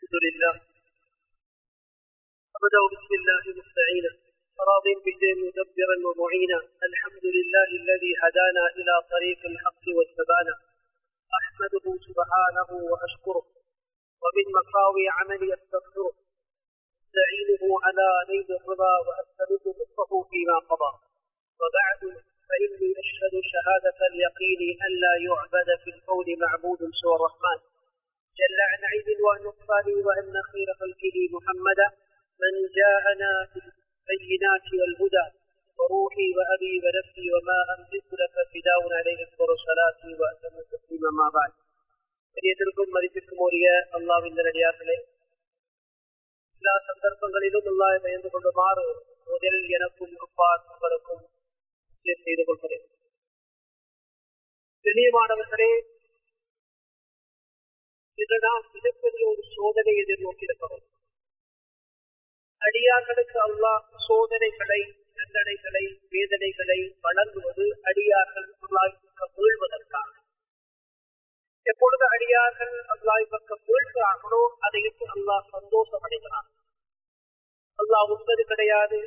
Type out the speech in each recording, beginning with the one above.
الحمد لله أبدأ بسم الله مستعينا راض به مدبرا ومعينا الحمد لله الذي هدانا إلى طريق الحق والثبانا أحمده سبحانه وأشكره ومن مقاوي عملي أستغفره أستعينه على نيل الرضا وأسأله لطفه فيما قضى وبعد فإني أشهد شهادة اليقين أن لا يعبد في الكون معبود سوى الرحمن جل عن عيب ونقصان وأن خير خلقه محمدا من جاءنا بالبينات والهدى وروحي وأبي ونفسي وما أملك لك فداء عليه أكبر صلاتي وأتم تسليما ما بعد பெரியதற்கும் மதிப்பிற்கும் உரிய அல்லாவின் நல்லடியார்களே எல்லா சந்தர்ப்பங்களிலும் அல்லாஹ் பயந்து கொள்ளுமாறு முதலில் எனக்கும் அப்பா உங்களுக்கும் செய்து கொள்கிறேன் தெளிவானவர்களே இன்று நாம் மிகப்பெரிய ஒரு சோதனை எதிர்நோக்கியிருக்கிறோம் அடியார்களுக்கு அல்லாஹ் சோதனைகளை தண்டனைகளை வேதனைகளை வழங்குவது அடியார்கள் அல்லாஹ் வீழ்வதற்காக எப்பொழுது அடியார்கள் அல்லாஹ் பக்கம் வீழ்கிறார்களோ அதையிட்டு அல்லாஹ் சந்தோஷம் அடைகிறார் அல்லாஹ் உண்பது கிடையாது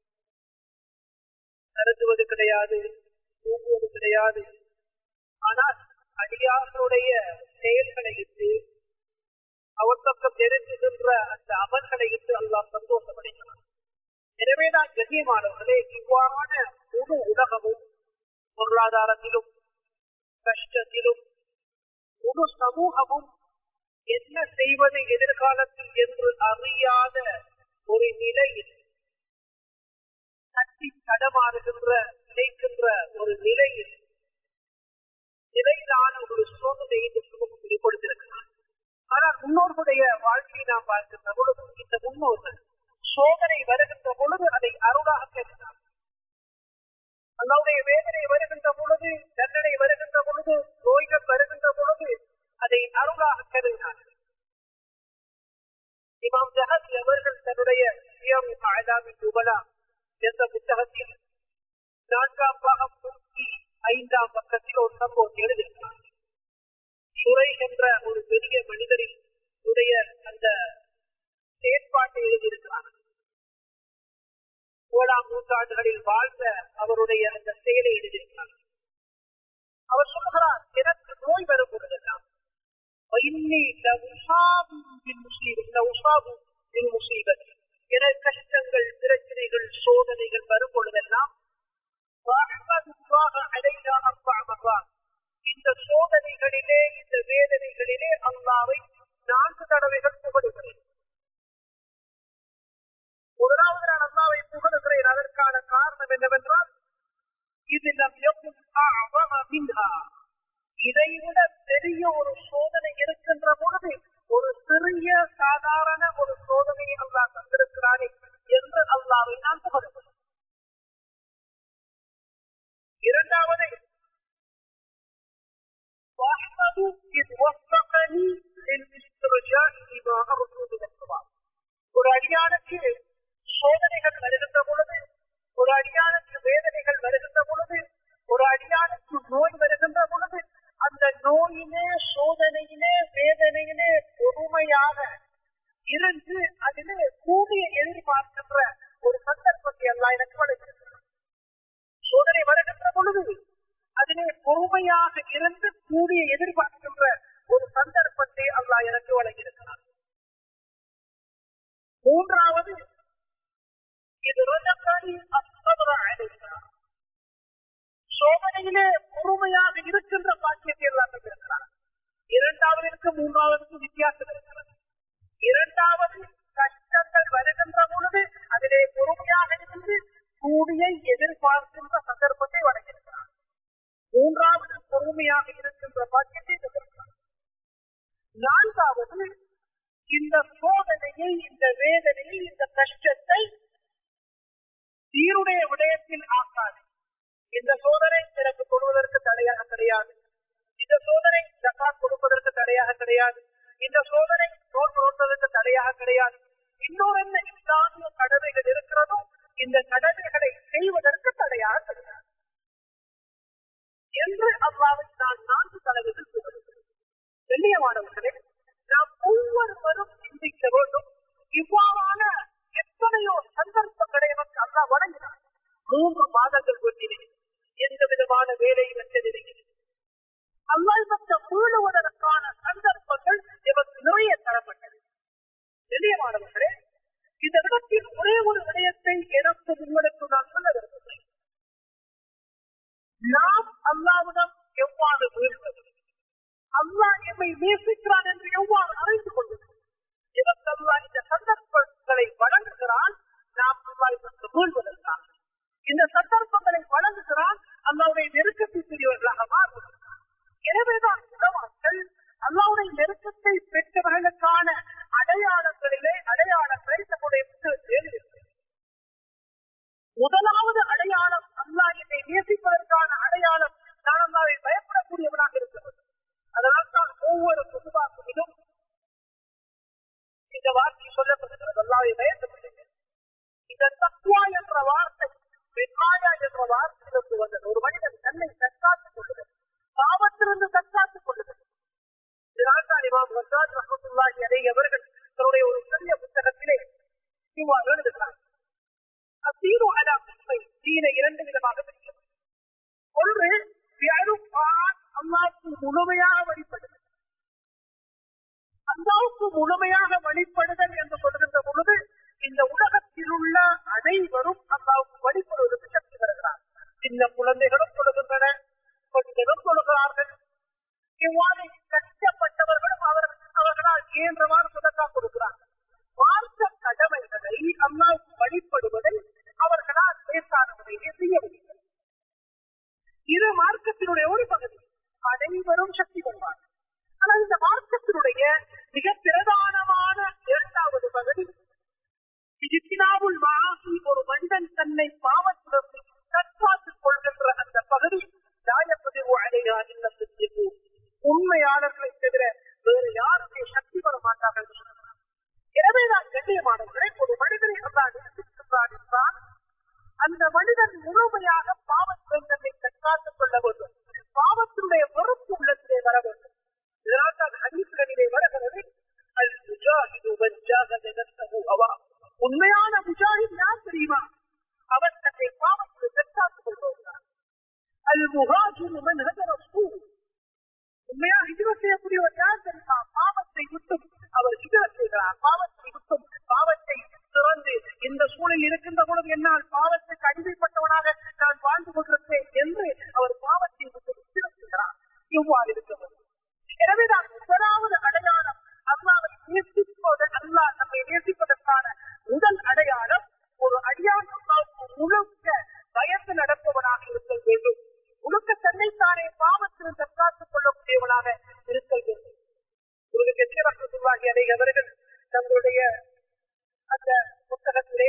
கருதுவது கிடையாது தூங்குவது கிடையாது ஆனால் அடியார்களுடைய செயல்களை இட்டு அவர் பக்கம் நெருங்குகின்ற அந்த அமல்களை இட்டு அல்லாஹ் சந்தோஷம் அடைகிறார் எனவே நான் கண்ணியமானவர்களே இவ்வாறான முழு உலகமும் பொருளாதாரத்திலும் கஷ்டத்திலும் முழு சமூகமும் என்ன செய்வது எதிர்காலத்தில் என்று அறியாத ஒரு நிலையில் தட்டி தடமாறுகின்ற நினைக்கின்ற ஒரு நிலையில் நிலையிலான ஒரு சோதனையை சமூகத்தில் கொடுத்திருக்கிறார் ஆனால் முன்னோர்களுடைய வாழ்க்கையை நாம் பார்க்கின்ற பொழுது இந்த முன்னோர்கள் சோதனை வருகின்ற பொழுது அதை அருளாக கேட்கிறார் அல்லாவுடைய வேதனை வருகின்ற பொழுது தண்டனை வருகின்ற பொழுது நோய்கள் வருகின்ற பொழுது அதை அருளாக கருதினார்கள் இமாம் ஜஹத் அவர்கள் தன்னுடைய துபலா என்ற புத்தகத்தில் நான்காம் பாகம் நூற்றி ஐந்தாம் பக்கத்தில் ஒரு சம்பவத்தை எழுதியிருக்கிறார் சுரை என்ற ஒரு பெரிய மனிதரின் உடைய அந்த செயற்பாட்டை எழுதியிருக்கிறார் ஏழாம் நூற்றாண்டுகளில் வாழ்ந்த அவருடைய அந்த செயலை எழுதியிருக்கிறார் அவர் சொல்கிறார் எனக்கு நோய் வரும் பொழுதெல்லாம் என கஷ்டங்கள் பிரச்சனைகள் சோதனைகள் வரும் பொழுதெல்லாம் இந்த சோதனைகளிலே இந்த வேதனைகளிலே அல்லாவை நான்கு தடவைகள் புகழுகிறேன் முதலாவது நான் அல்லாவை புகழுகிறேன் அதற்கான காரணம் என்னவென்றால் இது நம் இதைவிட பெரிய ஒரு சோதனை இருக்கின்ற பொழுது ஒரு சிறிய சாதாரண ஒரு சோதனையை அல்லாஹ் தந்திருக்கிறானே என்று அல்லாவை நான் புகழுகிறேன் இரண்டாவது ஒரு அடியானுக்கு சோதனைகள் வருகின்ற பொழுது ஒரு அடியானுக்கு வேதனைகள் வருகின்ற பொழுது ஒரு அடியானுக்கு நோய் வருகின்ற பொழுது அந்த நோயிலே சோதனையிலே வேதனையிலே பொறுமையாக இருந்து அதிலே கூடிய எதிர்பார்க்கின்ற ஒரு சந்தர்ப்பத்தை எல்லாம் எனக்கு வழங்கியிருக்கிறார் சோதனை வருகின்ற பொழுது அதிலே பொறுமையாக இருந்து கூடிய எதிர்பார்க்கின்ற ஒரு சந்தர்ப்பத்தை அல்லா எனக்கு வழங்கியிருக்கிறார் மூன்றாவது இது சோதனையிலே பொறுமையாக இருக்கின்ற பாக்கியத்தை எல்லாம் இருக்கிறார் இரண்டாவதற்கு மூன்றாவதுக்கு வித்தியாசம் இருக்கிறது இரண்டாவது கஷ்டங்கள் வருகின்ற பொழுது அதிலே பொறுமையாக இருந்து கூடிய எதிர்பார்க்கின்ற சந்தர்ப்பத்தை வழங்கியிருக்கிறார் மூன்றாவது பொறுமையாக இருக்கின்ற பாக்கியத்தை தந்திருக்கிறார் நான்காவது இந்த சோதனையை இந்த வேதனையை இந்த கஷ்டத்தை சீருடைய விடயத்தில் ஆக்காது இந்த சோதனை பிறகு கொடுவதற்கு தடையாக கிடையாது இந்த சோதனை ஜக்காத் கொடுப்பதற்கு தடையாக கிடையாது இந்த சோதனை நோட்டு நோட்டுவதற்கு தடையாக கிடையாது இன்னொரு என்ன இஸ்லாமிய கடமைகள் இருக்கிறதோ இந்த கடமைகளை செய்வதற்கு தடையாக கிடையாது என்று அல்லாவை நான் நான்கு தலைவர்கள் கூறுகிறேன் வெள்ளியமானவர்களே நாம் ஒவ்வொருவரும் சிந்திக்க கண்ணியமானவர்களே இந்த இடத்தில் ஒரே ஒரு விடயத்தை எனக்கு உங்களுக்கு நான் சொல்ல விரும்புகிறேன் நாம் அல்லாவிடம் எவ்வாறு வீழ்வது அல்லாஹ் எம்மை நேசிக்கிறான் என்று எவ்வாறு அறிந்து கொள்வது இதற்கு அல்லாஹ் இந்த சந்தர்ப்பங்களை வழங்குகிறான் நாம் அல்லாஹ் வீழ்வதற்காக இந்த சந்தர்ப்பங்களை வழங்குகிறான் அல்லாவுடைய நெருக்கத்திற்குரியவர்களாக மாறுவதற்காக எனவேதான் உலமாக்கள் அல்லாவுடைய நெருக்கத்தை பெற்றவர்களுக்கான அடையாளங்களிலே அடையாளங்களை தன்னுடைய புத்தகத்தில் எழுதியிருக்கிறது முதலாவது அடையாளம் அல்லாஹ் என்னை நேசிப்பதற்கான அடையாளம் நான் அல்லாவை பயப்படக்கூடியவனாக இருக்கிறது அதனால் தான் ஒவ்வொரு பொதுவாக்கிலும் இந்த வார்த்தை சொல்லப்படுகிறது அல்லாவை பயப்படுகிறது இந்த தத்துவா என்ற வார்த்தை வெங்காயா என்ற வார்த்தையிலிருந்து வந்தது ஒரு மனிதன் தன்னை தற்காத்துக் கொள்ளுதல் பாவத்திலிருந்து தற்காத்துக் கொள்ளுதல் இதனால் தான் இமாம் வசாத் ரஹமத்துல்லாஹி அலைஹி அவர்கள் தன்னுடைய ஒரு பெரிய புத்தகத்திலே இவ்வாறு எழுதுகிறார் அத்தீனு அலா குஸ்மை தீனை இரண்டு விதமாக பிரிக்கிறது ஒன்று அல்லாவுக்கு முழுமையாக வழிபடுதல் அல்லாவுக்கு முழுமையாக வழிபடுதல் என்று சொல்கின்ற பொழுது இந்த உலகத்தில் உள்ள அனைவரும் அல்லாவுக்கு வழிபடுவதற்கு சக்தி வருகிறார் சின்ன குழந்தைகளும் சொல்கின்றன பெண்களும் சொல்கிறார்கள் இவ்வாறு கஷ்டப்பட்டவர்களும் அவர்கள் அவர்களால் இயன்றவாறு சுதக்கா கொடுக்கிறார்கள் மார்க்க கடமைகளை அல்லாவுக்கு வழிபடுவதை அவர்களால் லேசான முறையிலே செய்ய முடியும் இது மார்க்கத்தினுடைய ஒரு பகுதி அனைவரும் சக்தி பெறுவார்கள் ஆனால் இந்த மார்க்கத்தினுடைய மிக பிரதானமான இரண்டாவது பகுதி இஜித்தினாவுள் வாசி ஒரு மனிதன் தன்னை பாவத்திலிருந்து தற்காத்துக் கொள்கின்ற அந்த பகுதி நியாயப்பதிவு அடையா இந்த சித்திப்பு உண்மையாளர்களை தவிர வேறு யாருமே சக்தி பெற மாட்டார்கள் என்று சொல்கிறார் எனவே நான் கண்ணியமானவர்களை ஒரு மனிதனை அல்லா நேசிக்கின்றான் என்றால் அந்த மனிதன் முழுமையாக பாவத்தில் தன்னை தற்காத்துக் கொள்ள வேண்டும் பாவத்தினுடைய வெறுப்பு உள்ளத்திலே வர வேண்டும் இதனால் தான் ஹதீஸ்களிலே வருகிறது அல் முஜாஹிது வஜ்ஜாஹத நஃப்ஸஹு அவா உண்மையான முஜாஹித் யார் தெரியுமா அவன் தன்னை பாவத்தில் தற்காத்துக் கொள்வான் அல் முஹாஜிரு மன் ஹஜர சூ உண்மையா ஹிஜ்ரத் செய்யக்கூடியவர் யார் தெரியுமா பாவத்தை விட்டும் அவர் ஹிஜ்ரத் செய்கிறார் பாவத்தை விட்டும் பாவத்தை திறந்து இந்த சூழல் இருக்கின்ற பொழுது என்னால் பாவத்துக்கு அடிமைப்பட்டவனாக நான் வாழ்ந்து கொண்டிருக்கிறேன் என்று அவர் பாவத்தை விட்டு ஹிஜ்ரத் செய்கிறார் இவ்வாறு இருக்கிறது எனவேதான் முதலாவது அடையாளம் அல்லாவை நேசிப்பது அல்லாஹ் நம்மை நேசிப்பதற்கான முதல் அடையாளம் ஒரு அடியான் அல்லாவுக்கு முழுக்க பயந்து நடப்பவனாக இருக்க வேண்டும் முழுக்க தன்னைத்தானே பாவத்தில் தற்காத்துக் கொள்ளக்கூடியவனாக இருக்க வேண்டும் ஒரு கட்சியவாகி அதை அவர்கள் தங்களுடைய அந்த புத்தகத்திலே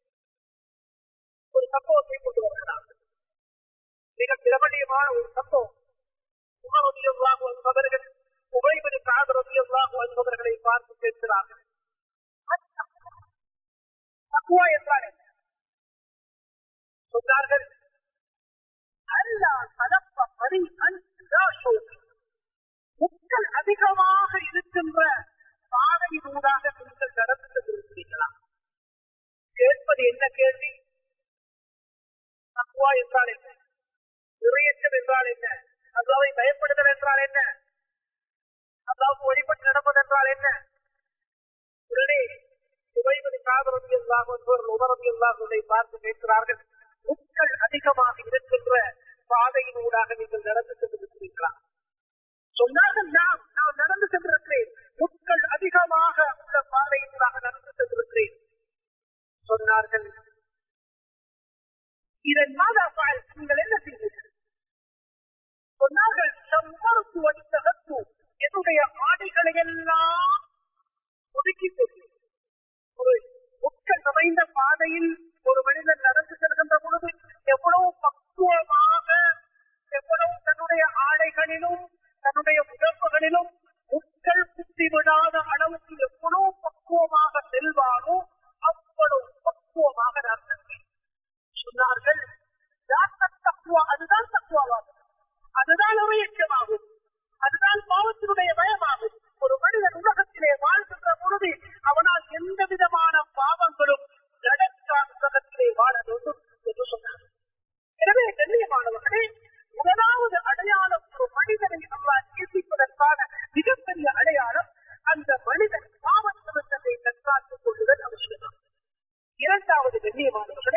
ஒரு சம்பவத்தை கொண்டு வருகிறார்கள் மிக பிரபலியமான ஒரு சம்பவம் உமரதியல்லாக அவர்கள் உபயபதி காதரதியல்லாக என்பவர்களை பார்த்து பேசுகிறார்கள் தக்குவா என்றால் என்ன சொன்னார்கள் அல்லா கலப்ப பரி முட்கள் அதிகமாக இருக்கின்ற பாதையினூடாக நீங்கள் நடந்து சென்றிருக்கிறீர்களா கேட்பது என்ன கேள்வி தக்குவா என்றால் என்ன உரையற்றம் என்றால் என்ன அல்லாவை பயப்படுதல் என்றால் என்ன அல்லாவுக்கு வழிபட்டு நடப்பது என்றால் என்ன உடனே சுவைமதி காதரதி எல்லாக உணரதி எல்லாங்களை பார்த்து கேட்கிறார்கள் முட்கள் அதிகமாக இருக்கின்ற பாதையினூடாக நீங்கள் நடந்து சென்றிருக்கிறீர்களா சொன்னார்கள் நாம் நான் நடந்து சென்றிருக்கிறேன் முட்கள் அதிகமாக உள்ள பாதையினூடாக நடந்து சென்றிருக்கிறேன் சொன்னார்கள் இதன் மாதா நீங்கள் என்ன செய்வீர்கள் சொன்னார்கள் சம்பருக்கு வடித்தகத்து என்னுடைய ஆடைகளை எல்லாம் ஒதுக்கி ஒரு முட்கள் அமைந்த பாதையில் ஒரு மனிதன் நடந்து செல்கின்ற பொழுது எவ்வளவு பக்குவமாக எவ்வளவு தன்னுடைய ஆடைகளிலும் தன்னுடைய உடம்புகளிலும் முட்கள் குத்தி விடாத அளவுக்கு எவ்வளவு பக்குவமாக செல்வானோ அவ்வளவு பக்குவமாக நான் செல்வேன் சொன்னார்கள் தக்குவா அதுதான் தக்குவாகும் அதுதான் இறையச்சமாகும் அதுதான் பாவத்தினுடைய பயமாகும் ஒரு மனிதன் உலகத்திலே வாழ்கின்ற பொழுது கண்ணியமானவர்களே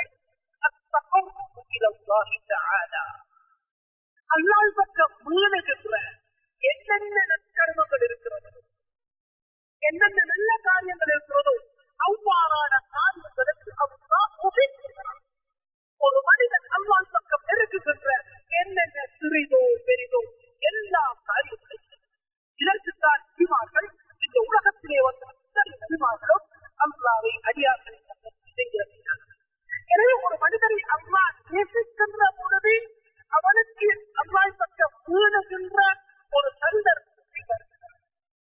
அல்லாஹ் பக்கம் மீளுகின்ற என்னென்ன நற்கர்மங்கள் இருக்கிறது என்னென்ன நல்ல காரியங்கள் இருக்கிறதோ அவ்வாறான காரியங்களுக்கு அல்லா உபயோகிக்கிறார் ஒரு மனிதன் அல்லாஹ் பக்கம் நெருங்குகின்ற என்னென்ன சிறிதோ பெரிதோ எல்லா காரியங்களையும் இதற்குத்தான் நபிமார்கள் இந்த உலகத்திலே வந்த அத்தனை நபிமார்களும் அல்லாவை அடியார்களை செய்கிறார்கள் எனவே ஒரு மனிதனை அம்மா நேசிக்கின்ற பொழுது அவனுக்கு அம்மாய் பக்கம் வீணுகின்ற ஒரு சந்தர்ப்பத்தை வருகிறார்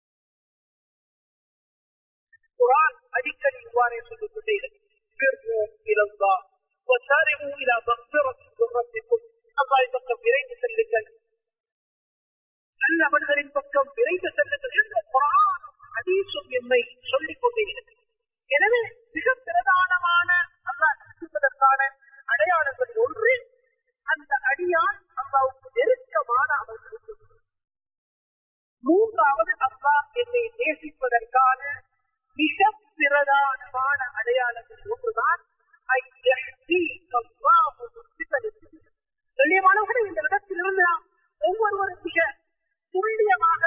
குரான் அடிக்கடி இவ்வாறே சொல்லிக் கொண்டே இலங்கா وسارعوا الى مغفرة من ربكم அல்லாஹ் பக்கம் விரைந்து செல்லுங்கள் நல்ல மனிதரின் பக்கம் விரைந்து செல்லுங்கள் என்று குரான் அதீசும் எம்மை சொல்லிக் கொண்டே இருக்கிறது எனவே மிக பிரதானமான அல்லாஹ் நேசிப்பதற்கான அடையாளங்களில் ஒன்று அந்த அடியான் அல்லாவுக்கு நெருக்கமான அமைப்பு மூன்றாவது அல்லாஹ் என்னை நேசிப்பதற்கான மிக பிரதானமான அடையாளங்களில் ஒன்றுதான் கண்ணியமானவர்கள் இந்த இடத்திலிருந்து நாம் ஒவ்வொருவரும் மிக துல்லியமாக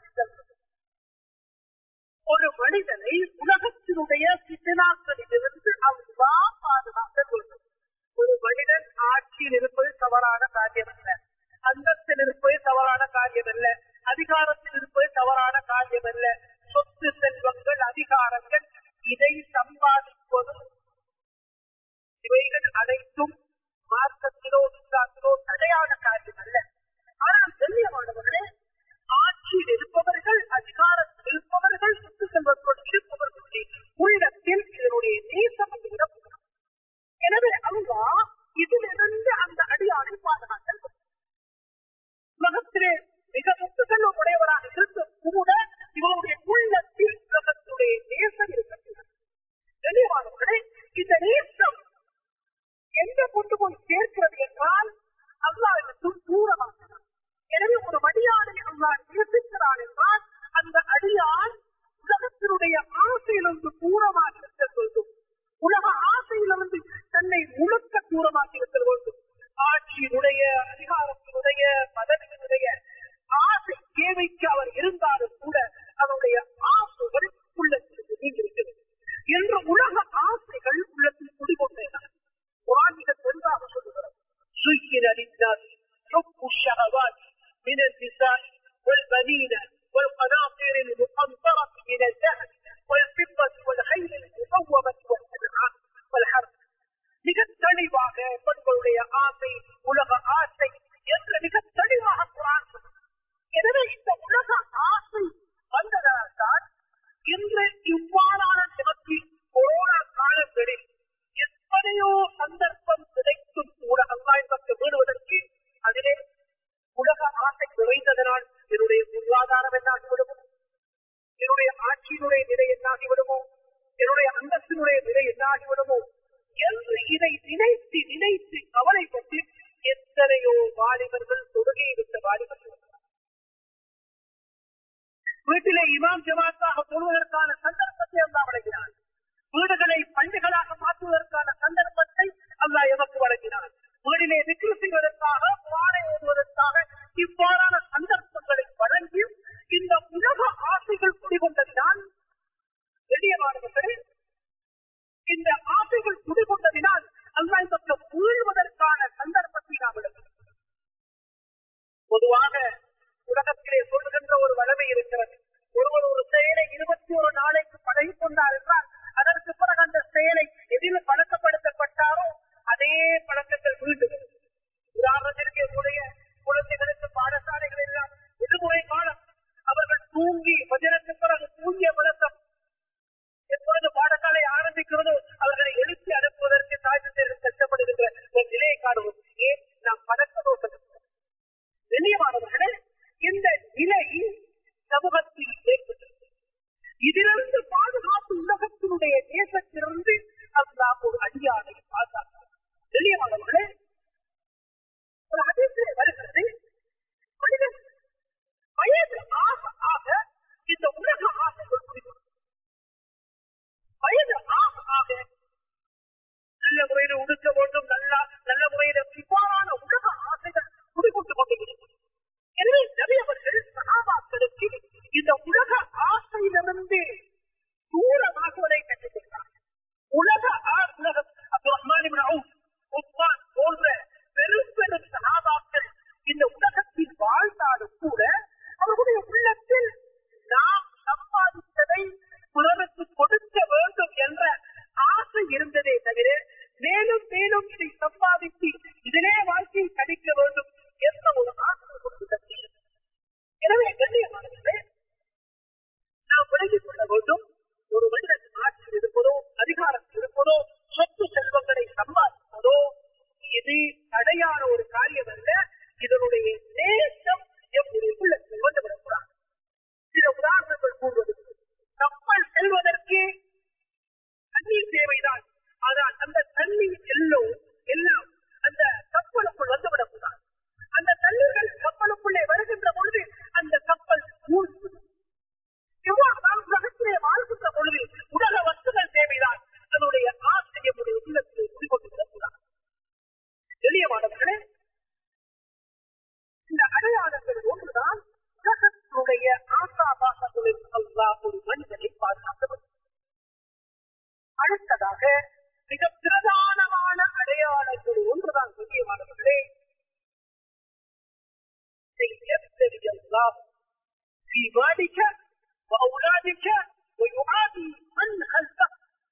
ஒரு மனிதனை உலகத்தினுடைய சித்தனாக்களிலிருந்து அவ்வா பாதுகாக்க வேண்டும் ஒரு மனிதன் ஆட்சியில் இருப்பது தவறான காரியம் அல்ல அந்தஸ்தில் இருப்பது தவறான காரியம் அல்ல அதிகாரத்தில் இருப்பது தவறான காரியம் அல்ல சொத்து செல்வங்கள் அதிகாரங்கள் இதை சம்பாதிப்பது இவைகள் அனைத்தும் மார்க்கத்திலோ இஸ்லாத்திலோ தடையான காரியம் அல்ல ஆனால் தெரியமானவர்களே ஆட்சியில் இருப்பவர்கள் அதிகாரத்தில் இருப்பவர்கள் சொத்து செல்வத்தோடு இருப்பவர்களுடைய உள்ளத்தில் இதனுடைய தேசம் விடப்படும் எனவே அல்லா இதிலிருந்து அந்த அடியானை பாதுகாத்தல் உலகத்திலே மிக சொத்து செல்வம் உடையவராக இருந்தும் கூட இவருடைய உள்ளத்தில் உலகத்துடைய தேசம் இருக்கிறது தெளிவானவர்களே இந்த நேசம் எங்க கொண்டு போய் சேர்க்கிறது என்றால் அல்லாவிற்கும் தூரமாகிறது எனவே ஒரு அடியானை அல்லாஹ் நேசிக்கிறான் என்றால் அந்த அடியான் உலகத்தினுடைய ஆசையிலிருந்து தூரமாக இருக்க வேண்டும் உலக ஆசையிலிருந்து தன்னை முழுக்க தூரமாக இருக்க வேண்டும் ஆட்சியினுடைய அதிகாரத்தினுடைய பதவியினுடைய ஆசை தேவைக்கு அவர் இருந்தாலும் கூட அவருடைய ஆசைகள் உள்ளத்தில் நீங்கிருக்கிறது என்று உலக ஆசைகள் உள்ளத்தில் குடிகொண்டேதான் குரான் மிக தெளிவாக சொல்லுகிறது சுய்கின للناس حب الشهوات من النساء والبنين والقناطير المقنطرة من الذهب والفضة والخيل المسومة والأنعام والحرث மிக தெளிவாக பெண்களுடைய ஆசை உலக ஆசை என்று மிக தெளிவாக குரான் எனவே இந்த உலக ஆசை வந்ததால் தான் இன்று இவ்வாறான நமக்கு கொரோனா காலங்களில் எத்தனையோ சந்தர்ப்பம் கிடைத்தும் கூட அல்லாய் பக்கம் வீடுவதற்கு அதிலே உலக ஆசை குறைந்ததனால் என்னுடைய பொருளாதாரம் என்னாகிவிடுமோ என்னுடைய ஆட்சியினுடைய நிலை என்னாகிவிடுமோ என்னுடைய அந்தஸ்தினுடைய நிலை என்னாகிவிடுமோ என்று இதை நினைத்து நினைத்து கவலைப்பட்டு எத்தனையோ வாலிபர்கள் தொழுகையை விட்ட வாலிபர்கள் வீட்டிலே இமாம் ஜமாத்தாக தொழுவதற்கான சந்தர்ப்பத்தை அல்லா வழங்கினார் வீடுகளை பள்ளிகளாக மாற்றுவதற்கான சந்தர்ப்பத்தை அல்லா எமக்கு வழங்கினார் வீடிலே விக்கிரி செய்வதற்காக வாழை ஓடுவதற்காக இவ்வாறான சந்தர்ப்பங்களை வழங்கி இந்த உலக ஆசைகள் குடிகொண்டதினால் வெளியமானவர்களே இந்த ஆசைகள் குடிகொண்டதினால் அல்லா பக்கம் வீழ்வதற்கான சந்தர்ப்பத்தை நாம் எடுக்கிறோம் பொதுவாக உலகத்திலே சொல்லுகின்ற ஒரு வளமை இருக்கிறது ஒருவர் ஒரு செயலை இருபத்தி ஒரு நாளைக்கு பழகி கொண்டார் என்றால் அதற்கு பிறகு அந்த செயலை எதில் பழக்கப்படுத்தப்பட்டாரோ அதே பழக்கங்கள் மீண்டும் உதாரணத்திற்கு என்னுடைய குழந்தைகளுக்கு பாடசாலைகள் எல்லாம் விடுமுறை காலம் அவர்கள் தூங்கி வஜனத்துக்கு பிறகு தூங்கிய பழக்கம் எப்பொழுது பாடசாலை ஆரம்பிக்கிறதோ அவர்களை எழுப்பி அனுப்புவதற்கு தாய் தந்தையர்கள் கஷ்டப்படுகின்ற ஒரு நிலையை காணுவோம் ஏன் நாம் பழக்க நோக்கம் வெளியமானவர்களே இந்த நிலை சமூகத்தில் ஏற்பட்டது இதிலிருந்து முறையில உடுக்க வேண்டும் நல்லா நல்ல முறையில இவ்வாறான உலக ஆசைகள் குடிபோட்டுக் கொண்டிருக்கிறது எனவே நபி அவர்கள் சகாபாக்களுக்கு இந்த உலக ஆசையிலிருந்து தூரமாகுவதை கற்றுக் கொடுத்தார் உலக ஆ- உலக Abdul Rahman ibn Awf, Usman போன்ற பெரும் பெரும் சகாபாக்கள் இந்த உலகத்தில் வாழ்ந்தாலும் கூட அவர்களுடைய உள்ளத்தில் நாம் சம்பாதித்ததை பிறருக்கு கொடுக்க வேண்டும் என்ற ஆசை இருந்ததே தவிர மேலும் மேலும் இதை சம்பாதித்து இதிலே வாழ்க்கையை கழிக்க வேண்டும் என்ற ஒரு ஆசை கொடுத்தது எனவே கண்ணியமானவர்களே நாம் விலகிக் கொள்ள வேண்டும் ஒரு மனிதன் ஆட்சியில் இருப்பதோ அதிகாரத்தில் இருப்பதோ சொத்து செல்வங்களை சம்பாதிப்பதோ இது தடையான ஒரு காரியம் அல்ல இதனுடைய நேசம் எம்முடைய உள்ளத்தில் வந்துவிடக்கூடாது சில உதாரணங்கள் கூறுவதற்கு கப்பல் செல்வதற்கு தண்ணீர் தேவைதான் ஆனால் அந்த தண்ணீர் எல்லாம் எல்லாம் அந்த கப்பலுக்குள் வந்துவிடக்கூடாது அந்த தண்ணீர்கள் கப்பலுக்குள்ளே வருகின்ற பொழுது அந்த கப்பல் மூழ்கிவிடும் எவ்வாறு உலகத்திலே வாழ்கின்ற பொழுது உலக வஸ்துகள் தேவைதான் அதனுடைய ஆசிரியமுடைய உள்ளத்திலே குடிக்கொண்டிருக்கிறார் எளியமானவர்களே இந்த அடையாளங்கள் ஒன்றுதான் உலகத்தினுடைய ஆசாபாசங்களில் அல்லா ஒரு மனிதனை பாதுகாத்தவர் அடுத்ததாக மிக பிரதானமான அடையாளங்கள் ஒன்றுதான் முக்கியமானவர்களே يبتلي الله في مالك وأولادك ويعادي من خلفك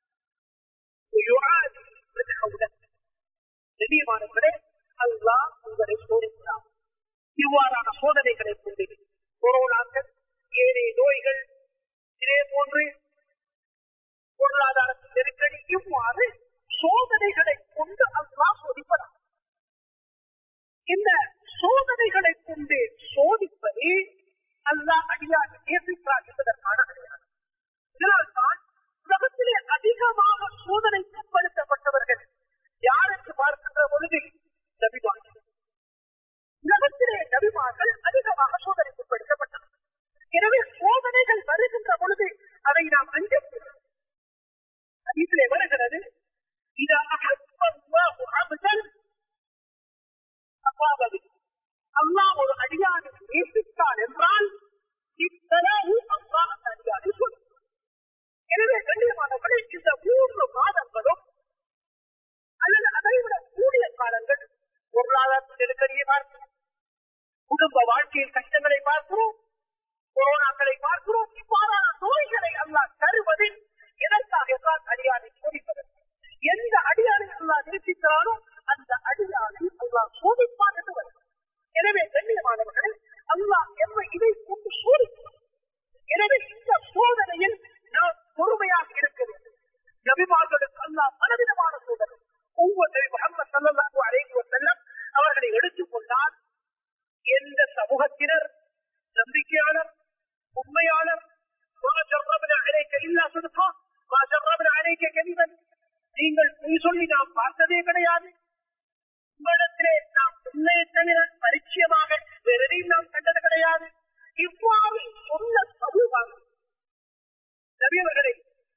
ويعادي من حولك கண்ணியமானவர்களே அல்லாஹ் உங்களை சோதிக்கிறார் இவ்வாறான சோதனைகளை கொண்டு கொரோனாக்கள் ஏனைய நோய்கள் இதே போன்று பொருளாதார நெருக்கடி இவ்வாறு சோதனைகளை கொண்டு அல்லாஹ் சோதிப்பதாம் இந்த சோதனைகளை கொண்டு சோதிப்பது அல்லாஹ் அடியாக நேசிக்கிறார் என்பதற்கான அடையாளம் இதனால்தான் உலகத்திலே அதிகமாக சோதனைக்கு உட்படுத்தப்பட்டவர்கள் யாருக்கு பார்க்கின்ற பொழுது நபிமார்கள் உலகத்திலே நபிமார்கள் அதிகமாக சோதனைக்கு உட்படுத்தப்பட்டனர் எனவே சோதனைகள் வருகின்ற பொழுது அதை நாம் அஞ்சக்கூடாது அதிலே வருகிறது இது அகப்பல்லாஹு அப்தன் அப்பாவது அல்லாஹ் ஒரு அடியானை நேசித்தான் என்றால் இத்தலாவு அல்லாஹ் அந்த அடியானை சொல்லுவார் எனவே கண்ணியமானவர்களே இந்த மூன்று மாதங்களும் அல்லது அதை விட கூடிய காலங்கள் பொருளாதார நெருக்கடியை பார்க்கிறோம் குடும்ப வாழ்க்கையில் கஷ்டங்களை பார்க்கிறோம் கொரோனாக்களை பார்க்கிறோம் இவ்வாறான நோய்களை அல்லாஹ் தருவது எதற்காக என்றால் அடியானை சோதிப்பதற்கு எந்த அடியானை அல்லாஹ் நேசிக்கிறானோ அந்த அடியானை அல்லாஹ் சோதிப்பான் என்று வருகிறது எனவே கண்ணியமானவர்களை அல்லாஹ் எம்மை இதை கொண்டு சோதிக்கிறார் எனவே இந்த சோதனையில் நாம் பொறுமையாக இருக்க வேண்டும் நபிமார்களுக்கு அல்லாஹ் பலவிதமான சோதனை ஒவ்வொரு நபி முகமது சல்லல்லாஹு அலைஹி வஸல்லம் அவர்களை எடுத்துக் கொண்டால் எந்த சமூகத்தினர் நம்பிக்கையாளர் உண்மையாளர் ما جربنا عليك إلا صدقا ما جربنا عليك كذبا நீங்கள் பொய் சொல்லி நாம் பார்த்ததே கிடையாது உங்களிடத்திலே நாம் உண்மையை தவிர பரிச்சயமாக வேற எதையும் நாம் கண்டது கிடையாது இவ்வாறு சொன்ன சமூகம் நபியவர்களை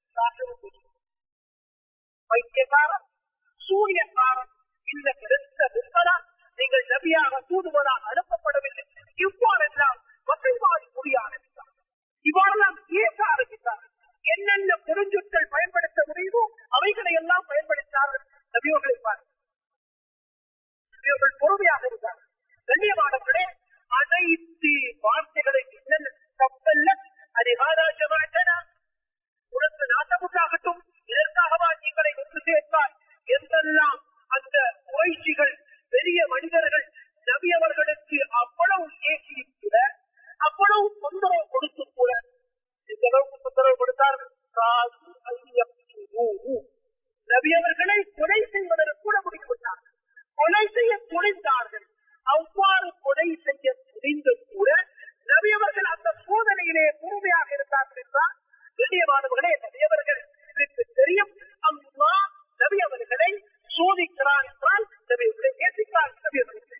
வைத்தியக்காரன் சூரியக்காரன் இந்த பெருத்த முன்பதா நீங்கள் நபியாக தூதுவதாக அனுப்பப்படவில்லை இவ்வாறெல்லாம் வசைவாடி மொழிய ஆரம்பித்தார் இவ்வாறெல்லாம் பேச ஆரம்பித்தார் என்னென்ன பெருஞ்சொற்கள் பயன்படுத்த முடியுமோ அவைகளை எல்லாம் பயன்படுத்தார்கள் நபியோர்களை பாருங்கள் இவர்கள் பொறுமையாக இருந்தார் கண்ணியமானவர்களே அனைத்து வார்த்தைகளை என்னென்ன தப்பல்ல அதிகாராஜமாட்டனா உனக்கு நாட்டமுட்டாகட்டும் இதற்காகவா நீங்களை ஒன்று சேர்த்தால் என்றெல்லாம் அந்த முயற்சிகள் பெரிய மனிதர்கள் நபியவர்களுக்கு அவ்வளவு ஏசியும் கூட அவ்வளவு தொந்தரவு கொடுத்தும் கூட இந்த அளவுக்கு தொந்தரவு கொடுத்தார்கள் காசு ஐயப்பூ. நபியவர்களை கொலை செய்வதற்கு கூட முடிந்துவிட்டார்கள் கொலை செய்ய துணிந்தார்கள் அவ்வாறு கொலை செய்ய துணிந்து கூட நபியவர்கள் அந்த சோதனையிலே பொறுமையாக இருந்தார்கள் என்றால் வெளியமானவர்களே நபியவர்கள் எனக்கு தெரியும் அம்மா நபியவர்களை சோதிக்கிறார் என்றால் நபியவர்களை நேசிக்கிறார் நபியவர்களை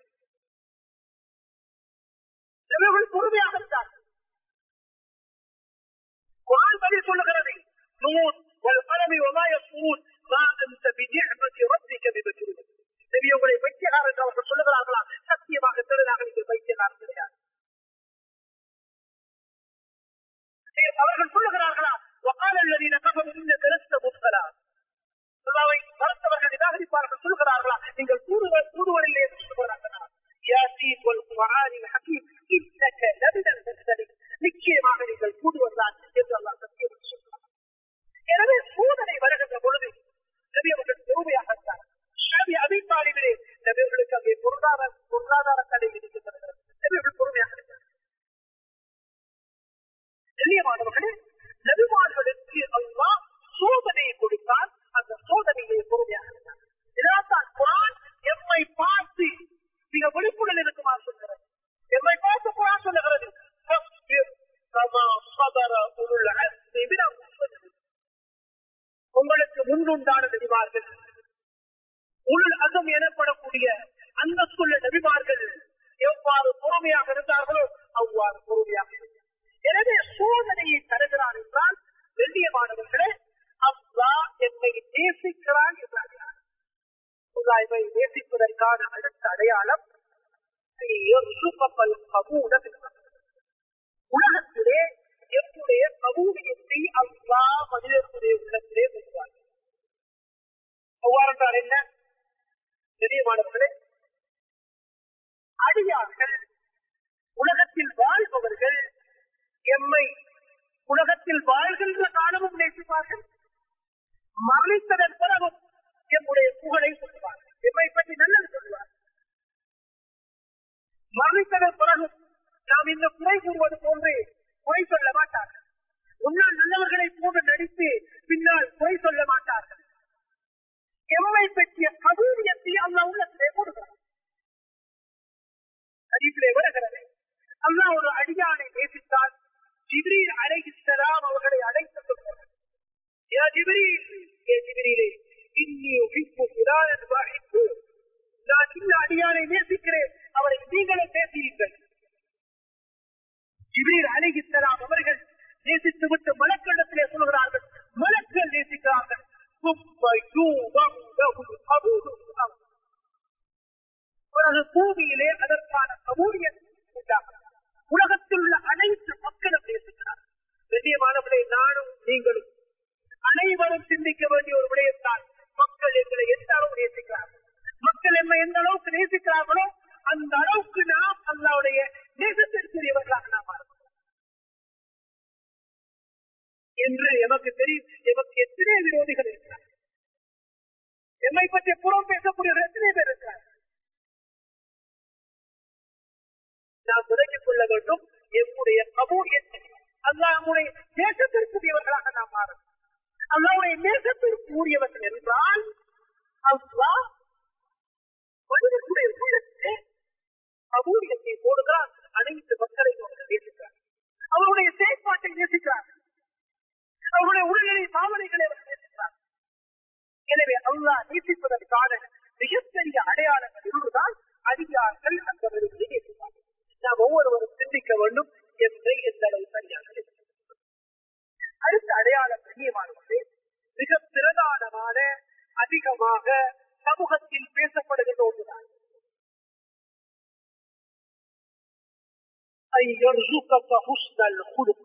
நபியவர்கள் பொறுமையாக இருந்தார்கள் குரான் பதில் சொல்லுகிறது நூன் والقلم وما يسطرون ما أنت بنعمة ربك அறிவிப்பார்கள் சொல்கிறார்களா நீங்கள் கூடுதல் கூடுவதில்லை என்று சொல்கிறார்களா யாசீன் வல் குர்ஆனில் ஹகீம் இன்னக லமினல் முர்சலின் நிச்சயமாக நீங்கள் கூடுவதுதான் என்று அல்லாஹ் சத்தியம் சொல்கிறார் எனவே சோதனை வருகின்ற பொழுது நபி அவர்கள் பொறுமையாக இருந்தார் ஷாபி அபித்தாலிபிலே நபி அவர்களுக்கு அங்கே பொருளாதார பொருளாதார தடை விதிக்கப்படுகிறது நபி அவர்கள் பொறுமையாக இருந்தார் கண்ணியமானவர்களே நபிமார்களுக்கு அல்லாஹ் சோதனையை கொடுத்தால் அந்த சோதனையை பொறுமையாக இருந்தார் இதனால்தான் குரான் எம்மை பார்த்து மிக விழிப்புடன் இருக்குமாறு சொல்கிறது எம்மை பார்த்து குரான் சொல்லுகிறது "ஃபஸ்பிர் கமா ஸபர உலுல் அஸ்மி மினர் ருசுல்." உங்களுக்கு முன்னுண்டான நபிமார்கள் உள் அகம் எனப்படக்கூடிய அந்தஸ்துள்ள நபிமார்கள் எவ்வாறு பொறுமையாக இருந்தார்களோ அவ்வாறு பொறுமையாக இருந்தார் எனவே சோதனையை தருகிறார் என்றால் வெள்ளியமானவர்களே அவ்வா என்னை நேசிக்கிறான் என்றார்கள் அல்லாஹ்வை நேசிப்பதற்கான அடுத்த அடையாளம் யர்சுகல் கபூல பின்னர். உலகத்திலே என்னுடைய கபூலியத்தை அல்லா மனிதர்களுடைய உள்ளத்திலே கொள்வார் அவ்வாறு என்ன தெரியமானவர்களே அடியார்கள் உலகத்தில் வாழ்பவர்கள் எம்மை உலகத்தில் வாழ்கின்ற காலமும் நேசிப்பார்கள் மரணித்ததன் பிறகும் எம்முடைய புகழை சொல்லுவார்கள் எம்மை பற்றி நல்லது சொல்லுவார் மரணித்ததன் பிறகும் நாம் இந்த குறை கூறுவது போன்று குறை சொல்ல மாட்டார்கள் முன்னால் நல்லவர்களை போன்று நடித்து பின்னால் குறை சொல்ல மாட்டார்கள் எம்மை பற்றிய கபூரியத்தை அல்லா உள்ளத்திலே போடுகிறார் அதிலே வருகிறது அல்லா ஒரு அடியானை நேசித்தால் ஜிப்ரீல் அலைஹிஸ்ஸலாம் அவர்களை அழைத்து சொல்கிறார் யா ஜிப்ரீல் ஏ ஜிப்ரீலே இன்னி உஹிப்பு ஃபுலானன் வஹிப்பு நான் இந்த அடியானை நேசிக்கிறேன் அவரை நீங்களே பேசியுங்கள் ஜிப்ரீல் அலைஹிஸ்ஸலாம் அவர்கள் நேசித்து விட்டு மலக்களிடத்திலே சொல்கிறார்கள் மலக்கள் நேசிக்கிறார்கள் ثم يوضع له القبول في الأرض. பிறகு பூமியிலே அதற்கான கபூலியத் உண்டாகும் உலகத்தில் உள்ள அனைத்து மக்களும் நேசிக்கிறார் கண்ணியமானவர்களே நானும் நீங்களும் அனைவரும் சிந்திக்க வேண்டிய ஒரு விடயத்தான் மக்கள் எங்களை எந்த அளவு நேசிக்கிறார்கள் மக்கள் எம்மை எந்த அளவுக்கு நேசிக்கிறார்களோ அந்த அளவுக்கு நாம் அல்லாவுடைய நேசத்திற்குரியவர்களாக நாம் மாறுவோம் என்று எமக்கு தெரியும் எமக்கு எத்தனை விரோதிகள் இருக்கிறார் எம்மை பற்றி புறம் பேசக்கூடியவர்கள் எத்தனை பேர் இருக்கிறார் நாம் விலகிக் கொள்ள வேண்டும் எம்முடைய கபூரியத்தை அல்லாவுடைய தேசத்திற்குரியவர்களாக நாம் மாறும் அல்லாவுடைய நேசத்திற்குரியவர்கள் என்றால் அல்லா மனிதனுடைய உள்ளத்திலே கபூரியத்தை போடுகிறார் அனைத்து மக்களையும் அவர்கள் நேசிக்கிறார் அவருடைய செயற்பாட்டை நேசிக்கிறார் அவருடைய உடல்நிலை சாதனைகளை அவர் நேசிக்கிறார் எனவே அல்லாஹ் நேசிப்பதற்கான மிகப்பெரிய அடையாளங்கள் இருந்துதான் அடியார்கள் அந்த வரிகளை நேசிப்பார்கள் நாம் ஒவ்வொருவரும் சிந்திக்க வேண்டும் என்பதை எந்த அளவு சரியாக இருக்கிறது. அடுத்த அடையாளம் கண்ணியமானது மிக பிரதானமான அதிகமாக சமூகத்தில் பேசப்படுகின்ற ஒன்றுதான் أن يرزقك حسن الخلق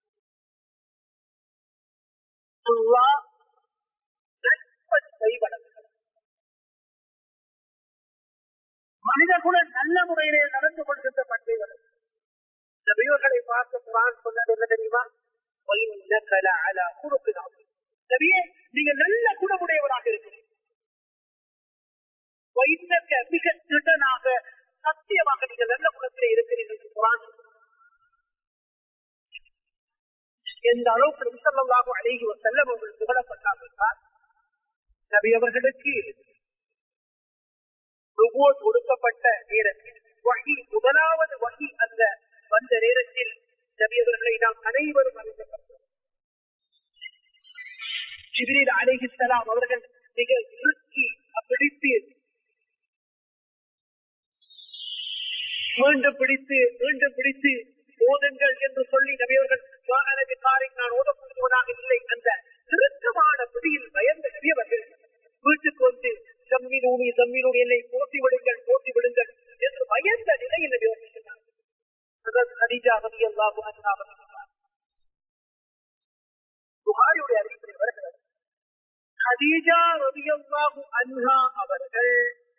الله நற்பண்பை வளர்க்கிறார் மனிதகுடன் நல்ல முறையிலே நடந்து கொள்கின்ற பண்பை வளர்க்கிறார் இந்த நபியர்களை பார்த்து குரான் சொன்னது என்ன தெரியுமா وَإِنَّكَ لَعَلَى خُلُقٍ عَظِيمٍ. நபியே நீங்க நல்ல குணமுடையவராக இருக்கிறீர்கள் وَإِنَّكَ மிக திடனாக சத்தியமாக நீங்க நல்ல குணத்திலே இருக்கிறீர்கள் என்று குரான் சொல்கிறது. எந்த அளவுக்கு நபிசல்லாஹு அலைஹி வஸல்லம் அவர்கள் புகழப்பட்டார் என்றால் நபி அவர்களுக்கு ருபோட் கொடுக்கப்பட்ட நேரத்தில் வகி முதலாவது வகி அந்த வந்த நேரத்தில் நபி அவர்களை நாம் அனைவரும் அறிந்தப்பட்டோம் ஜிபிரில் அலைஹிஸ்ஸலாம் அவர்கள் மிக இறுக்கி பிடித்து மீண்டும் பிடித்து மீண்டும் பிடித்து ஓதுங்கள் என்று சொல்லி நபியவர்கள் வாகனதி காரை நான் ஓதப்படுவதாக இல்லை அந்த திருத்தமான பிடியில் பயந்த நபியவர்கள் வீட்டுக்கு வந்து சம்மினூனி சம்மினூனி என்னை போட்டி விடுங்கள் போட்டி விடுங்கள் என்று பயந்த நிலையில் நபியவர்கள் சொன்னார் ஹதீஜா ரதி அல்லாஹு அன்ஹா அவர்கள் சொன்னார். புகாரியுடைய அறிவிப்பில் வருகிறது ஹதீஜா ரபியல்லாஹு அன்ஹா அவர்கள்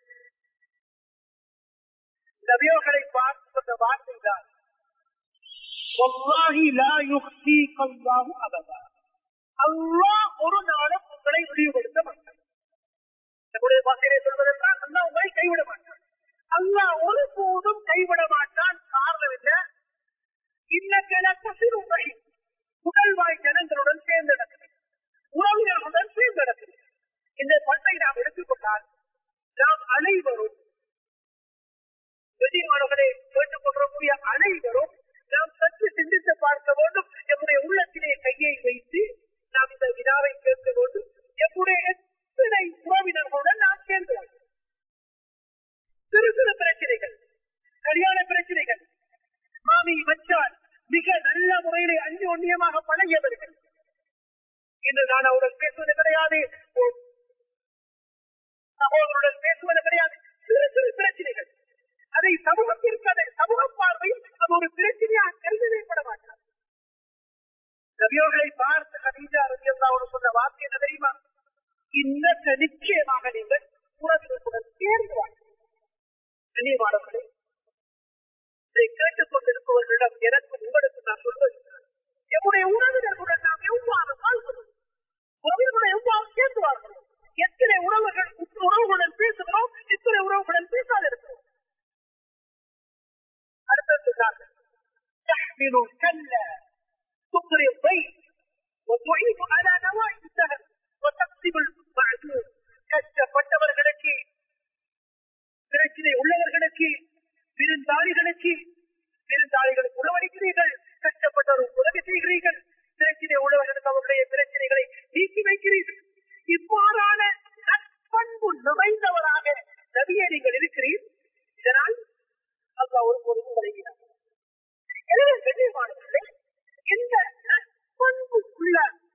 நபியோர்களை பார்த்து சொன்ன வார்த்தை தான் والله لا يخزيك الله ابدا அல்லாஹ் ஒரு நாளும் உங்களை இழிவுபடுத்த மாட்டார் நம்முடைய பாசையை சொல்வதென்றால் அல்லாஹ் உங்களை கைவிட மாட்டான் அல்லாஹ் ஒருபோதும் கைவிட மாட்டான் காரணம் என்ன இன்னக்கலத்தில் உங்களை புகழ்வாய் ஜனங்களுடன் சேர்ந்து நடக்கிறது உறவினர்களுடன் சேர்ந்து நடக்கிறது இந்த பண்பை நாம் எடுத்துக்கொண்டால் நாம் அனைவரும் வெளிமானவர்களை கேட்டுக் கொண்டிருக்கூடிய அனைவரும் நாம் சற்று சிந்தித்து பார்க்க வேண்டும் நம்முடைய உள்ளத்திலே கையை வைத்து நாம் இந்த வினாவை கேட்க வேண்டும் நம்முடைய எத்தனை உறவினர்களுடன் நாம் சேர்ந்து வாழ்வோம். சிறு சிறு பிரச்சனைகள் கல்யாண பிரச்சனைகள் மாமி மச்சான் மிக நல்ல முறையிலே அஞ்சு ஒன்றியமாக பழகியவர்கள் இன்று நான் அவருடன் பேசுவது கிடையாது சகோதரருடன் பேசுவது கிடையாது சிறு சிறு பிரச்சனைகள் அதை சமூகத்திற்கு அதை சமூக பார்வையில் அது ஒரு பிரச்சனையாக கருதவேப்பட மாட்டார் நபியோர்களை பார்த்து கதீஜா ரவியல்லாவோடு சொன்ன வார்த்தை என்ன தெரியுமா இன்னத்த நிச்சயமாக நீங்கள் உறவினர்களுடன் சேர்ந்து கண்ணியமானவர்களே இதை கேட்டுக் கொண்டிருப்பவர்களிடம் எனக்கு உங்களுக்கு நான் சொல்வது எம்முடைய உறவினர்களுடன் நாம் எவ்வாறு வாழ்கிறோம் உறவினர்களுடன் எவ்வாறு சேர்ந்து வாழ்கிறோம் எத்தனை உறவுகள் உறவுகளுடன் பேசுகிறோம் எத்தனை உறவுகளுடன் பேசாது இருக்கிறோம் அடுத்தது تحمل كلا تقري الضيف وتعيد على نوائب السهل وتقسم المعدوم கஷ்டப்பட்டவர்களுக்கு பிரச்சனை உள்ளவர்களுக்கு விருந்தாளிகளுக்கு விருந்தாளிகளுக்கு உணவளிக்கிறீர்கள் கஷ்டப்பட்டவர்களுக்கு உதவி செய்கிறீர்கள் பிரச்சனை உள்ளவர்களுக்கு அவருடைய பிரச்சனைகளை நீக்கி வைக்கிறீர்கள் இவ்வாறான நற்பண்பு நிறைந்தவராக நபியை நீங்கள் இருக்கிறீர் இதனால் அல்லா ஒரு பொருள் உங்களை எனவே கண்ணியமானவர்களே இந்த நற்பண்பு உள்ள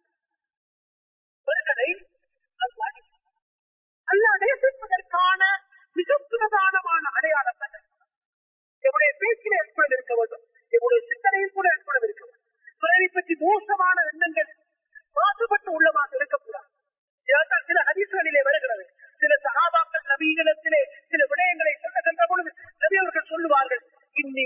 அல்லா நேசிப்பதற்கான மிக பிரதானமான அடையாளம் எங்களுடைய பேச்சில் ஏற்பட இருக்க வேண்டும் எங்களுடைய சிந்தனையில் கூட ஏற்பட இருக்க வேண்டும் பிறரை பற்றி மோசமான எண்ணங்கள் மாசுபட்டு உள்ளமாக இருக்கக்கூடாது இதைத்தான் சில ஹதீசுகளிலே வருகிறது சில சகாபாக்கள் நவீனத்திலே சில விடயங்களை சொல்லுகின்ற பொழுது நபி அவர்கள் சொல்லுவார்கள் இன்னி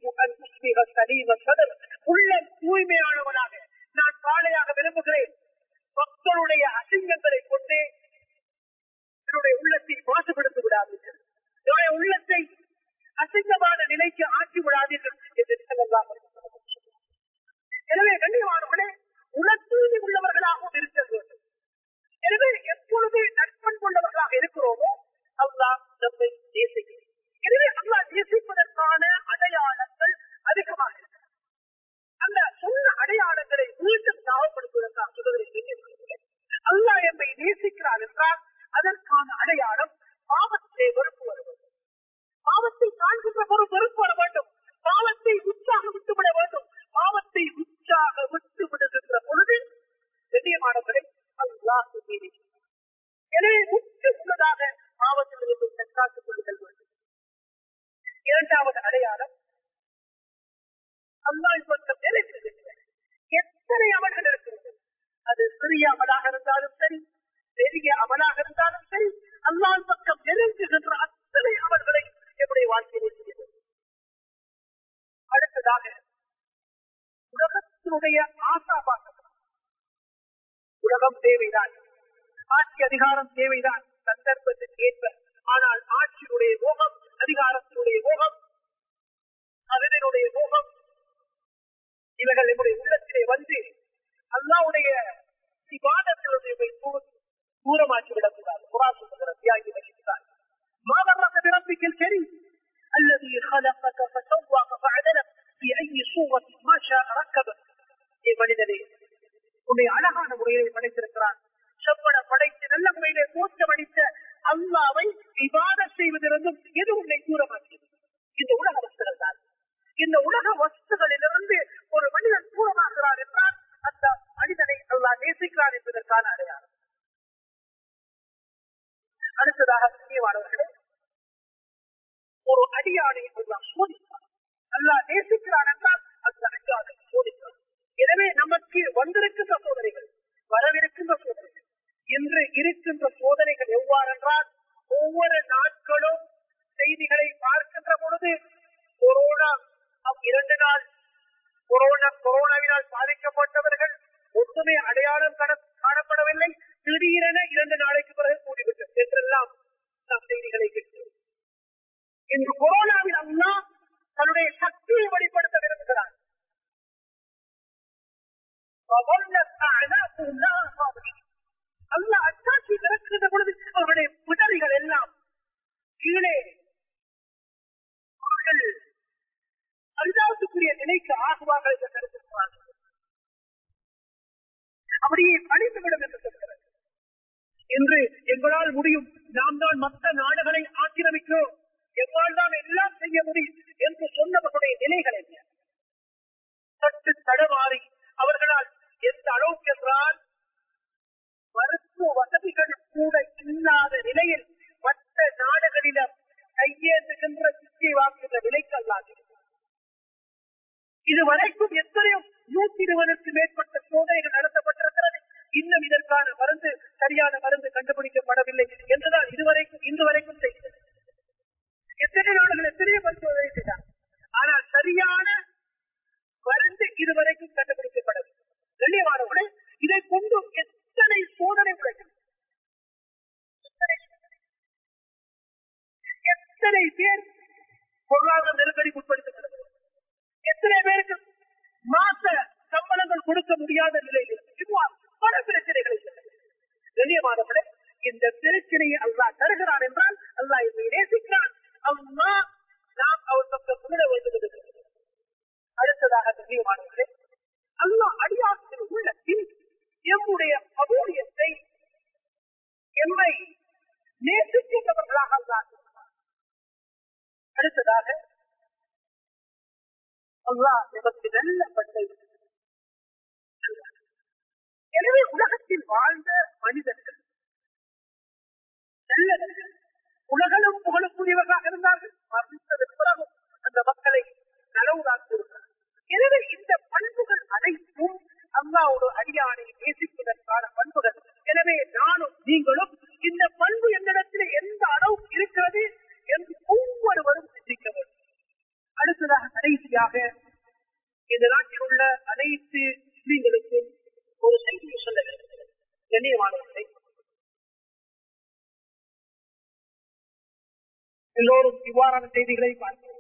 சதர் உள்ளம் தூய்மையானவனாக நான் காலையாக விரும்புகிறேன் மக்களுடைய அசிங்கங்களை கொண்டே என்னுடைய உள்ளத்தை மாசுபடுத்தி விடாதீர்கள் என்னுடைய உள்ளத்தை அசிங்கமான நிலைக்கு ஆக்கி விடாதீர்கள் என்று சொல்லலாம் எனவே கண்ணியமானவர்களே உணர்த்தூய்மை உள்ளவர்களாகவும் இருக்க வேண்டும் எனவே எப்பொழுது நட்பண்புள்ளவர்களாக இருக்கிறோமோ அல்லாஹ் நம்மை நேசிக்கிறோம் எனவே அல்லாஹ் நேசிப்பதற்கான அடையாளங்கள் அதிகமாக இருக்கிறது அந்த சொன்ன அடையாளங்களை மீண்டும் ஞாபகப்படுத்துவதற்காக சொல்வதை அல்லாஹ் என்னை நேசிக்கிறார் என்றால் அதற்கான அடையாளம் பாவத்திலே வெறுப்பு வர வேண்டும் பாவத்தை காண்கின்ற ஒரு வெறுப்பு வர வேண்டும் பாவத்தை உற்சாக விட்டுவிட வேண்டும் பாவத்தை உற்சாக விட்டு விடுகின்ற பொழுது கண்ணியமானவரை அல்லாஹ் எனவே முற்று உள்ளதாக பாவத்திலிருந்து தற்காத்துக் கொள்ளுதல் வேண்டும் இரண்டாவது அடையாளம் அல்லாஹ் பக்கம் நிலைத்திருக்கின்ற எத்தனை அமல்கள் இருக்கிறது அது சிறிய அமலாக இருந்தாலும் சரி பெரிய அமலாக இருந்தாலும் சரி அல்லாஹ் பக்கம் நெருங்குகின்ற அத்தனை அமல்களை என்னுடைய வாழ்க்கையிலே செய்ய அடுத்ததாக உலகத்தினுடைய ஆசாபாசம் உலகம் தேவைதான் ஆட்சி அதிகாரம் தேவைதான் சந்தர்ப்பத்துக்கு ஏற்ப ஆனால் ஆட்சியினுடைய மோகம் அதிகாரத்தினுடைய மோகம் அதனுடைய மோகம் இவர்கள் நம்முடைய உள்ளத்திலே வந்து அல்லாவுடைய விவாதத்தினுடைய தூரமாக்கி விடக்கூடாது குரா சொல்லுகிற தியாகி வகித்தார் மாதமாக பிறப்பிக்கல் சரி الذي خلقك فسواك فعدلك في أي صورة ما شاء ركبك ஏ மனிதனே உன்னை அழகான முறையிலே படைத்திருக்கிறான் செவ்வன படைத்து நல்ல முறையிலே தோற்றமளித்த அல்லாவை விவாத செய்வதிலிருந்தும் எது உன்னை தூரமாக்கியது இந்த உலக வஸ்துகள் தான் இந்த உலக வஸ்துகளிலிருந்து ஒரு மனிதன் தூரமாகிறார் என்றால் அந்த மனிதனை அல்லா நேசிக்கிறார் என்பதற்கான அடையாளம் அடுத்ததாக முக்கியமானவர்களே ஒரு அடியானை அல்லா சோதித்தார் அல்லா நேசிக்கிறார் என்றால் அந்த அடியானை சோதித்தார் எனவே நமக்கு வந்திருக்கின்ற சோதனைகள் வரவிருக்கின்ற சோதனைகள் இன்று இருக்கின்ற சோதனைகள் எவ்வாறென்றால் ஒவ்வொரு நாட்களும் செய்திகளை பார்க்கின்ற பொழுது கொரோனா இரண்டு நாள் கொரோனா கொரோனாவினால் பாதிக்கப்பட்டவர்கள் ஒன்றுமே அடையாளம் காணப்படவில்லை திடீரென இரண்டு நாளைக்கு பிறகு கூடிவிட்டது என்றெல்லாம் நாம் செய்திகளை கேட்கிறோம் இன்று கொரோனாவில் அல்லா தன்னுடைய சக்தியை வெளிப்படுத்த விரும்புகிறார் அல்ல அச்சாட்சி திறக்கின்ற பொழுது அவருடைய பிடரிகள் எல்லாம் கீழே அவர்கள் அல்லாத்துக்குரிய நிலைக்கு ஆகுவார்கள் என்று கருத்துக்கிறார்கள் அப்படியே அழிந்துவிடும் என்று சொல்கிறது என்று எங்களால் முடியும் நாம் தான் மற்ற நாடுகளை ஆக்கிரமிக்கிறோம் எங்களால் தான் எல்லாம் செய்ய முடியும் என்று சொன்னவர்களுடைய நிலைகள் என்ன சற்று தடமாறி அவர்களால் எந்த அளவுக்கு என்றால் மருத்துவ வசதிகள் கூட இல்லாத நிலையில் மற்ற நாடுகளிடம் கையேந்துகின்ற சிக்கை வாங்குகின்ற நிலைக்கு அல்லாது இதுவரைக்கும் எத்தனையோ நூத்தி இருபதுக்கு மேற்பட்ட சோதனைகள் நடத்தப்பட்டிருக்கிறது இன்னும் இதற்கான மருந்து சரியான மருந்து கண்டுபிடிக்கப்படவில்லை என்றுதான் இதுவரைக்கும் இன்று வரைக்கும் செய்கிறது எத்தனை நாடுகள் எத்தனையோ பரிசோதனை செய்தார் ஆனால் சரியான மருந்து இதுவரைக்கும் கண்டுபிடிக்கப்படவில்லை கண்ணியமானவர்களே இதை கொண்டு எத்தனை சோதனை உடைகள் எத்தனை பேர் பொருளாதார நெருக்கடிக்கு உட்படுத்தப்படுகிறது எத்தனை பேருக்கு மாச சம்பளங்கள் கொடுக்க முடியாத நிலையில் பல பிரச்சனைகளை கண்ணியமானவர்களே இந்த பிரச்சனையை அல்லா தருகிறான் என்றால் அல்லா என்னை நேசிக்கிறான் அம்மா நாம் அவர் பக்கம் முன்னிட வேண்டும் என்று அடுத்ததாக கண்ணியமானவர்களே அல்லா அடியாற்றின் உள்ளத்தில் எம்முடைய அபூரியத்தை எம்மை நேசிக்கின்றவர்களாக அல்லா அடுத்ததாக அல்லா எமக்கு நல்ல பட்டை எனவே உலகத்தில் வாழ்ந்த மனிதர்கள் நல்லவர்கள் உலகளும் புகழக்கூடியவர்களாக இருந்தார்கள் மறுத்ததற்கு பிறகும் அந்த மக்களை நலவுதாக்கியிருந்தார் எனவே இந்த பண்புகள் அனைத்தும் அல்லாவோட அடியானை நேசிப்பதற்கான பண்புகள் எனவே நானும் நீங்களும் இந்த பண்பு என்னிடத்தில் எந்த அளவுக்கு இருக்கிறது என்று ஒவ்வொருவரும் சிந்திக்க வேண்டும் அடுத்ததாக கடைசியாக இந்த நாட்டில் உள்ள அனைத்து முஸ்லீம்களுக்கும் ஒரு செய்தியை சொல்ல வேண்டும் கண்ணியமானவர்களை எல்லோரும் இவ்வாறான செய்திகளை பார்க்கிறோம்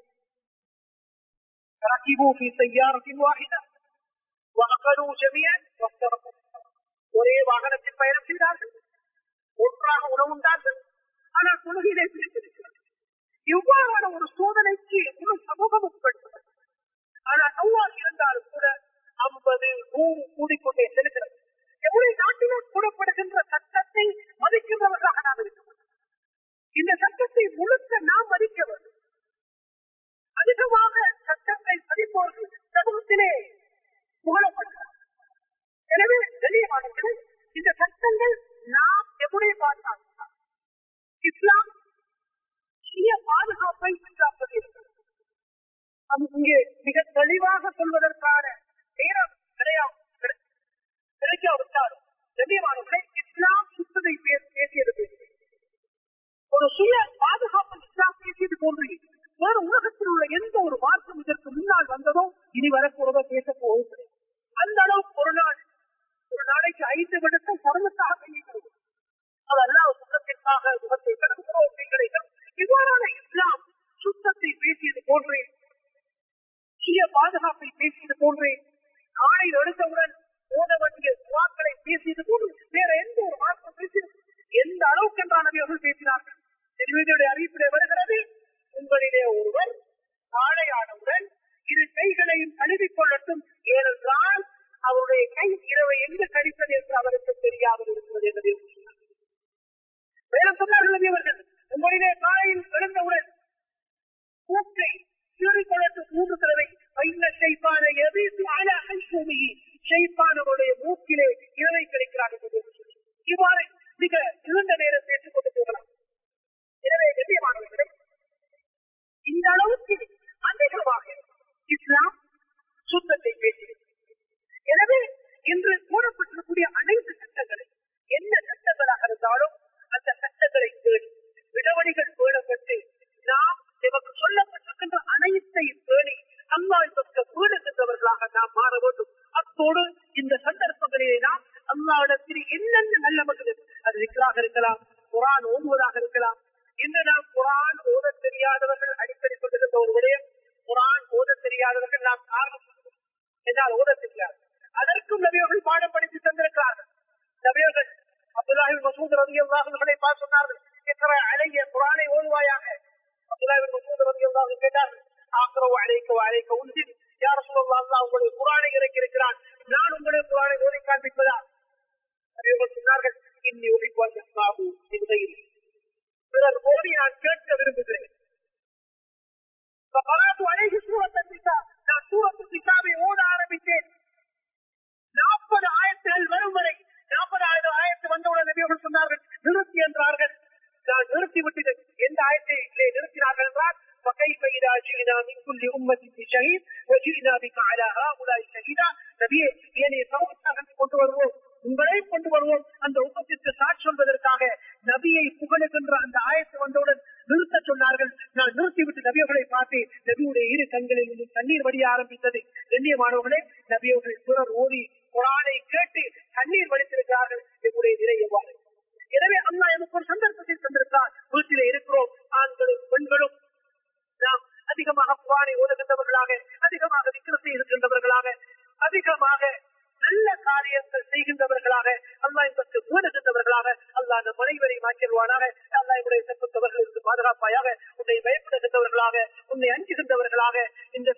ركبوا في سيارة واحدة وأقلوا جميعا وافترقوا ஒரே வாகனத்தில் பயணம் செய்தார்கள் ஒன்றாக உணவுண்டார்கள் ஆனால் தொழுகையிலே பிரித்திருக்கிறார்கள் இவ்வாறான ஒரு சோதனைக்கு முழு சமூகம் உட்பட்டது ஆனால் அவ்வாறு இருந்தாலும் கூட ஐம்பது நூறு கூடிக்கொண்டே செல்கிறது எவ்வளவு நாட்டிலும் கூடப்படுகின்ற சட்டத்தை மதிக்கின்றவர்களாக நாம் இருக்க இந்த சட்டத்தை முழுக்க நாம் மதிக்க வேண்டும் அதிகமாக சட்டத்தை மதிப்பவர்கள் சமூகத்திலே புகழப்படுகிறார் எனவே வெளியமானவர்கள் இந்த சட்டங்கள் நாம் எப்படி பார்த்தால் இஸ்லாம் சுய பாதுகாப்பை உண்டாப்பது அது இங்கே மிக தெளிவாக சொல்வதற்கான நேரம் கிடையாது கிடைக்காவிட்டாலும் கண்ணியமானவர்களை இஸ்லாம் சுத்ததை பேசியது பேசுகிறேன் ஒரு சுய பாதுகாப்பு இஸ்லாம் பேசியது போன்று வேறு உலகத்தில் உள்ள எந்த ஒரு மாற்றம் இதற்கு முன்னால் வந்ததோ இனி வரப்போறதோ பேச போவது அந்த அளவுக்கு ஒரு நாள் ஒரு நாளைக்கு ஐந்து விடத்தை சர்வத்தாக செய்யப்படுது அது அல்லாத சுத்தத்திற்காக முகத்தை கடக்கிறோம் கிடைக்கும் இவ்வாறான இஸ்லாம் சுத்தத்தை பேசியது போன்றே சுய பாதுகாப்பை பேசியது போன்றே நாளை எடுத்தவுடன் ஓத வேண்டிய துவாக்களை பேசியது போன்று வேற எந்த ஒரு மாற்றம் பேசியது எந்த அளவுக்கு என்றால் அவர்கள் பேசினார்கள் திருமதியுடைய அறிவிப்பிலே வருகிறது உங்களிலே ஒருவர் காளையானவுடன் இரு கைகளையும் கழுவிக் கொள்ளட்டும் ஏனென்றால் அவருடைய கை இரவை எங்கு கழிப்பது என்று அவருக்கு தெரியாமல் இருக்கிறது என்பதை வேறு சொன்னார்கள் அவர்கள் உங்களிலே காலையில் எழுந்தவுடன் கூட்டை சீறிக்கொள்ளட்டும் மூன்று தடவை வைந்த ஷைப்பான எதிர்த்து அல அல்சூமியை ஷைப்பானவருடைய மூக்கிலே இரவை கிடைக்கிறார் என்று இவ்வாறு மிக இருந்த நேரம் பேசிக் கொண்டு போகலாம் எனவே கண்ணியமானவர்களே இந்த அளவுக்கு அதிகமாக இஸ்லாம் சுத்தத்தை பேசியது எனவே இன்று கூறப்பட்டிருக்கூடிய அனைத்து சட்டங்களை என்ன சட்டங்களாக படிப்பதாக இருக்கலாம் குரான் ஓதுவதாக இருக்கலாம் இன்று நாம் குரான் ஓத தெரியாதவர்கள் அடிக்கடி சொல்லுகின்ற ஒரு விடயம் குரான் ஓத தெரியாதவர்கள் நாம் காரணம் என்னால் ஓத தெரியாது அதற்கும் நபியர்கள் பாடப்படுத்தி தந்திருக்கிறார்கள் நபியர்கள் அப்துல்லாஹின் மசூத் ரவி அல்லாஹர்களை பார்த்து சொன்னார்கள் எத்தனை அழகிய குரானை ஓதுவாயாக அப்துல்லாஹின் மசூத் ரவி அல்லாஹ் கேட்டார்கள் ஆக்கிரவ அழைக்க அழைக்க உந்தில் யார் சொல்லலாம் அல்லா உங்களுடைய குரானை இறக்கி இருக்கிறான் நான் உங்களுடைய குரானை ஓதி காண்பிப்பதா நபியர்கள் சொன்னார்கள் இன்னி ஒழிப்பால் பாபு என்பதையில் பிறர் ஓடி நான் கேட்க விரும்புகிறேன் அழகி சூரத்தை பிசா நான் சூரத்து பிசாவை ஓட ஆரம்பித்தேன் நாற்பது ஆயிரத்துகள் வரும் வரை நாற்பதாயிரம் ஆயிரத்து வந்தவுடன் நபியர்கள் சொன்னார்கள் நிறுத்தி என்றார்கள் நான் நிறுத்தி விட்டது எந்த ஆயத்திலே நிறுத்தினார்கள் என்றால் فكيف إذا جئنا من كل أمة بشهيد وجئنا بك على هؤلاء شهيدا நபியே என்னை சமூகத்தாக கொண்டு வருவோம் உங்களை கொண்டு வருவோம் அந்த உப்பத்திற்கு சாட்சி சொல்வதற்காக நபியை புகழுகின்ற அந்த ஆயத்து வந்தவுடன் நிறுத்த சொன்னார்கள் நான் நிறுத்திவிட்டு நபியர்களை பார்த்து நபியுடைய இரு கண்களில் இருந்து தண்ணீர் வடிய ஆரம்பித்தது கண்ணியமானவர்களே நபியவர்கள் பிறர் ஓடி குரானை கேட்டு தண்ணீர் வடித்திருக்கிறார்கள் என்னுடைய நிலை எவ்வாறு எனவே அண்ணா எனக்கு ஒரு சந்தர்ப்பத்தை தந்திருக்கிறார் வீட்டிலே இருக்கிறோம் ஆண்களும் பெண்களும் நாம் அதிகமாக குரானை ஓதுகின்றவர்களாக அதிகமாக விக்கிரத்தை இருக்கின்றவர்களாக அதிகமாக நல்ல காரியங்கள் செய்கின்றவர்களாக அல்லா என்பதற்கு மூடுகின்றவர்களாக அல்லா அந்த மனைவரை மாற்றிடுவானாக அல்லா என்னுடைய சட்டத்தவர்களுக்கு பாதுகாப்பாயாக உன்னை பயப்படுகின்றவர்களாக உன்னை அஞ்சுகின்றவர்களாக இந்த